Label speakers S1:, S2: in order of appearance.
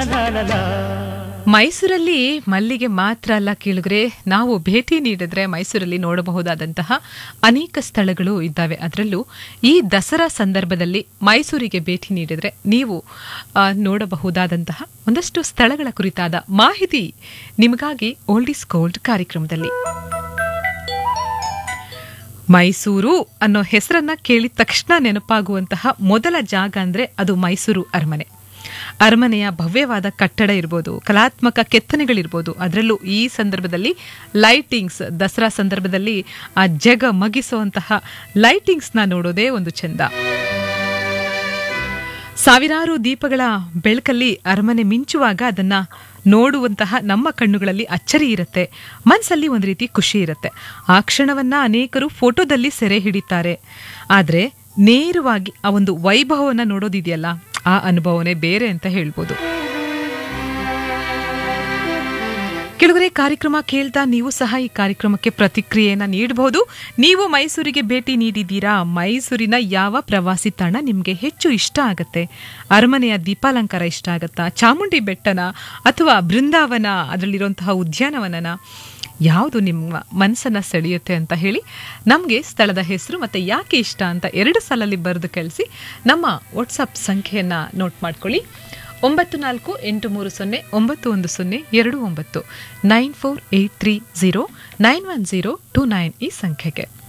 S1: ಲಾ ಲಾ ಲಾ.
S2: ಮೈಸೂರಲ್ಲಿ ಮಲ್ಲಿಗೆ ಮಾತ್ರ ಅಲ್ಲ ಕೇಳಿದ್ರೆ ನಾವು ಭೇಟಿ ನೀಡಿದ್ರೆ ಮೈಸೂರಲ್ಲಿ ನೋಡಬಹುದಾದಂತಹ ಅನೇಕ ಸ್ಥಳಗಳು ಇದ್ದಾವೆ ಅದರಲ್ಲೂ ಈ ದಸರಾ ಸಂದರ್ಭದಲ್ಲಿ ಮೈಸೂರಿಗೆ ಭೇಟಿ ನೀಡಿದ್ರೆ ನೀವು ಆ, ನೋಡಬಹುದಾದಂತಹ ಒಂದಷ್ಟು ಸ್ಥಳಗಳ ಕುರಿತಾದ ಮಾಹಿತಿ ನಿಮಗಾಗಿ ಓಲ್ಡ್ ಇಸ್ ಗೋಲ್ಡ್ ಕಾರ್ಯಕ್ರಮದಲ್ಲಿ ಮೈಸೂರು ಅನ್ನೋ ಹೆಸರನ್ನ ಕೇಳಿದ ತಕ್ಷಣ ನೆನಪಾಗುವಂತಹ ಮೊದಲ ಜಾಗ ಅಂದ್ರೆ ಅದು ಮೈಸೂರು ಅರಮನೆ ಅರಮನೆಯ ಭವ್ಯವಾದ ಕಟ್ಟಡ ಇರ್ಬೋದು ಕಲಾತ್ಮಕ ಕೆತ್ತನೆಗಳಿರ್ಬೋದು ಅದರಲ್ಲೂ ಈ ಸಂದರ್ಭದಲ್ಲಿ ಲೈಟಿಂಗ್ಸ್ ದಸರಾ ಸಂದರ್ಭದಲ್ಲಿ ಆ ಜಗ ಮಗಿಸುವಂತಹ ಲೈಟಿಂಗ್ಸ್ನ ನೋಡೋದೇ ಒಂದು ಚಂದ ಸಾವಿರಾರು ದೀಪಗಳ ಬೆಳಕಲ್ಲಿ ಅರಮನೆ ಮಿಂಚುವಾಗ ಅದನ್ನ ನೋಡುವಂತಹ ನಮ್ಮ ಕಣ್ಣುಗಳಲ್ಲಿ ಅಚ್ಚರಿ ಇರುತ್ತೆ ಮನಸ್ಸಲ್ಲಿ ಒಂದು ರೀತಿ ಖುಷಿ ಇರುತ್ತೆ ಆ ಕ್ಷಣವನ್ನ ಅನೇಕರು ಫೋಟೋದಲ್ಲಿ ಸೆರೆ ಹಿಡಿತಾರೆ ಆದ್ರೆ ನೇರವಾಗಿ ಆ ಒಂದು ವೈಭವವನ್ನ ನೋಡೋದಿದೆಯಲ್ಲ ಆ ಅನುಭವನೇ ಬೇರೆ ಅಂತ ಹೇಳ್ಬೋದು ಕೆಲವರೇ ಕಾರ್ಯಕ್ರಮ ಕೇಳ್ತಾ ನೀವು ಸಹ ಈ ಕಾರ್ಯಕ್ರಮಕ್ಕೆ ಪ್ರತಿಕ್ರಿಯೆಯನ್ನ ನೀಡಬಹುದು ನೀವು ಮೈಸೂರಿಗೆ ಭೇಟಿ ನೀಡಿದ್ದೀರಾ ಮೈಸೂರಿನ ಯಾವ ಪ್ರವಾಸಿ ತಾಣ ನಿಮಗೆ ಹೆಚ್ಚು ಇಷ್ಟ ಆಗತ್ತೆ ಅರಮನೆಯ ದೀಪಾಲಂಕಾರ ಇಷ್ಟ ಆಗತ್ತಾ ಚಾಮುಂಡಿ ಬೆಟ್ಟನ ಅಥವಾ ಬೃಂದಾವನ ಅದರಲ್ಲಿರುವಂತಹ ಉದ್ಯಾನವನನ ಯಾವುದು ನಿಮ್ಮ ಮನಸ್ಸನ್ನ ಸೆಳೆಯುತ್ತೆ ಅಂತ ಹೇಳಿ ನಮಗೆ ಸ್ಥಳದ ಹೆಸರು ಮತ್ತೆ ಯಾಕೆ ಇಷ್ಟ ಅಂತ ಎರಡು ಸಲಲ್ಲಿ ಬರೆದು ಕಳಿಸಿ ನಮ್ಮ ವಾಟ್ಸಪ್ ಸಂಖ್ಯೆಯನ್ನ ನೋಟ್ ಮಾಡ್ಕೊಳ್ಳಿ ಒಂಬತ್ತು ನಾಲ್ಕು ಎಂಟು ಮೂರು ಸೊನ್ನೆ ಒಂಬತ್ತು ಒಂದು ಸೊನ್ನೆ ಎರಡು ಒಂಬತ್ತು nine four eight three zero nine one zero two nine ಈ ಸಂಖ್ಯೆಗೆ